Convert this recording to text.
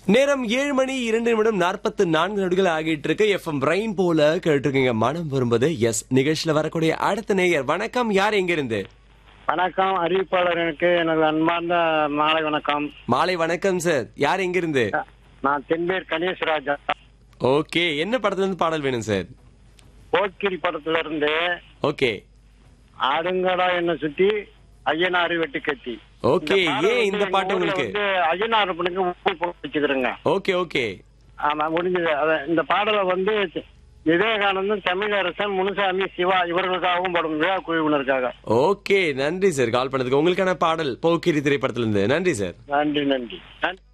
நேரம் ஏழு மணி இரண்டு நிமிடம் நாற்பத்து நான்கு நொடிகள் ஆகிட்டு இருக்கு எஃப்எம் பிரைன் போல கேட்டிருக்கீங்க மனம் வரும்போது எஸ் நிகழ்ச்சியில வரக்கூடிய அடுத்த நேயர் வணக்கம் யார் எங்க இருந்து வணக்கம் அறிவிப்பாளருக்கு எனது அன்பார்ந்த மாலை வணக்கம் மாலை வணக்கம் சார் யார் எங்க இருந்து நான் தென்பேர் கணேஷ்ராஜா ஓகே என்ன படத்துல இருந்து பாடல் வேணும் சார் போக்கிரி படத்துல இருந்து ஓகே ஆடுங்கடா என்ன சுத்தி ஐயனாறு வெட்டி கட்டி ஓகே இந்த பாடல் ஏன் வந்து இந்த எங்க பாட்டு ஊர்ல உங்களுக்கு வந்து ஐயனாறு பண்ணுங்க உப்பு போட்டு வச்சுக்கிறேங்க ஓகே ஓகே ஆமா முடிஞ்சது அத- இந்த பாடலை வந்து விவேகானந்தன் தமிழரசன் முனுசாமி சிவா இவர்களுக்காகவும் படும் விழா குழுவினருக்காக ஓகே நன்றி சார் கால் பண்ணதுக்கு உங்களுக்கான பாடல் போக்கிரி திரைப்படத்துல இருந்து நன்றி சார் நன்றி நன்றி நன்றி